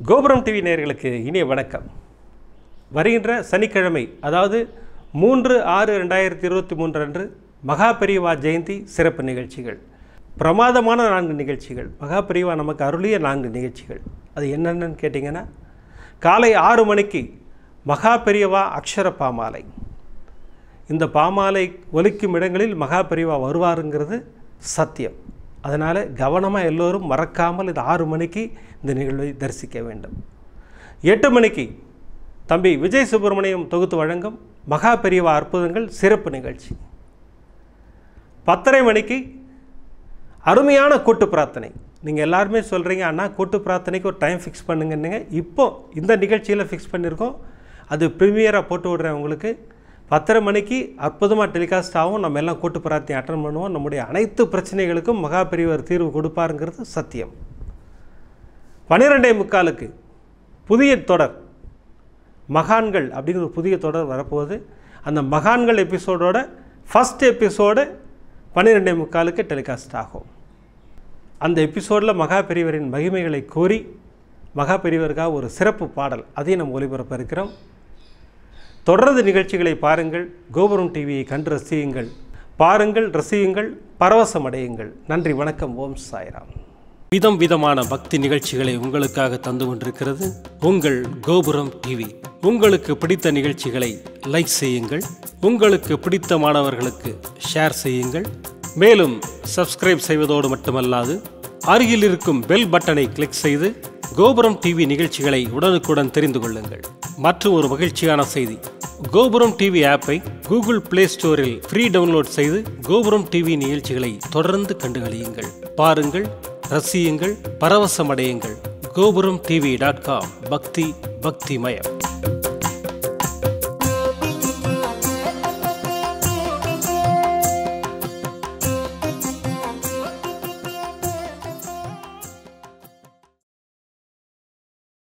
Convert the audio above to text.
கோபுரம் டிவி நேயர்களுக்கு இனிய வணக்கம் வருகின்ற சனிக்கிழமை அதாவது மூன்று ஆறு ரெண்டாயிரத்தி இருபத்தி மூன்று அன்று மகா பெரியவா ஜெயந்தி சிறப்பு நிகழ்ச்சிகள் பிரமாதமான நான்கு நிகழ்ச்சிகள் மகா பெரியவா நமக்கு அருளிய நான்கு நிகழ்ச்சிகள் அது என்னென்னு கேட்டிங்கன்னா காலை ஆறு மணிக்கு மகா பெரியவா அக்ஷர பாமாலை இந்த பாமாலை ஒலிக்கும் இடங்களில் மகா பெரியவா வருவாருங்கிறது சத்தியம் அதனால் கவனமாக எல்லோரும் மறக்காமல் இது ஆறு மணிக்கு இந்த நிகழ்வை தரிசிக்க வேண்டும் எட்டு மணிக்கு தம்பி விஜய் சுப்பிரமணியம் தொகுத்து வழங்கும் மகா பெரியவா அற்புதங்கள் சிறப்பு நிகழ்ச்சி பத்தரை மணிக்கு அருமையான கூட்டு பிரார்த்தனை நீங்கள் எல்லாருமே சொல்கிறீங்க அண்ணா கூட்டு பிரார்த்தனைக்கு ஒரு டைம் ஃபிக்ஸ் பண்ணுங்கன்னுங்க இப்போ இந்த நிகழ்ச்சியில் ஃபிக்ஸ் பண்ணியிருக்கோம் அது ப்ரீமியராக போட்டு விடுறேன் உங்களுக்கு பத்தரை மணிக்கு அற்புதமாக டெலிகாஸ்ட் ஆகும் நம்ம எல்லாம் கூட்டு பிரார்த்தனை அட்டன் பண்ணுவோம் நம்முடைய அனைத்து பிரச்சனைகளுக்கும் மகா பெரியவர் தீர்வு கொடுப்பாருங்கிறது சத்தியம் பன்னிரெண்டே முக்காலுக்கு புதிய தொடர் மகான்கள் அப்படின்னு ஒரு புதிய தொடர் வரப்போகுது அந்த மகான்கள் எபிசோடோட ஃபஸ்ட் எபிசோடு பன்னிரெண்டே முக்காலுக்கு டெலிகாஸ்ட் ஆகும் அந்த எபிசோடில் மகா பெரியவரின் மகிமைகளை கூறி மகா பெரியவருக்காக ஒரு சிறப்பு பாடல் அதையும் நம்ம ஒளிபரப்ப இருக்கிறோம் தொடர்ந்து நிகழ்ச்சிகளை பாருங்கள் கோபுரம் டிவியை கண்டு ரசியுங்கள் பாருங்கள் ரசியுங்கள் பரவசமடையுங்கள் நன்றி வணக்கம் ஓம் சாய்ராம் விதம் விதமான பக்தி நிகழ்ச்சிகளை உங்களுக்காக தந்து கொண்டிருக்கிறது உங்கள் கோபுரம் டிவி உங்களுக்கு பிடித்த நிகழ்ச்சிகளை லைக் செய்யுங்கள் உங்களுக்கு பிடித்த மாணவர்களுக்கு ஷேர் செய்யுங்கள் மேலும் சப்ஸ்கிரைப் செய்வதோடு மட்டுமல்லாது அருகில் இருக்கும் பெல் பட்டனை கிளிக் செய்து கோபுரம் டிவி நிகழ்ச்சிகளை உடனுக்குடன் தெரிந்து கொள்ளுங்கள் மற்றும் ஒரு மகிழ்ச்சியான செய்தி கோபுரம் டிவி ஆப்பை கூகுள் பிளே ஸ்டோரில் ஃப்ரீ டவுன்லோட் செய்து கோபுரம் டிவி நிகழ்ச்சிகளை தொடர்ந்து கண்டுகளியுங்கள் பாருங்கள் ரசியுங்கள் பரவசமடையுங்கள் கோபுரம் டிவி டாட் காம் பக்தி பக்திமயம்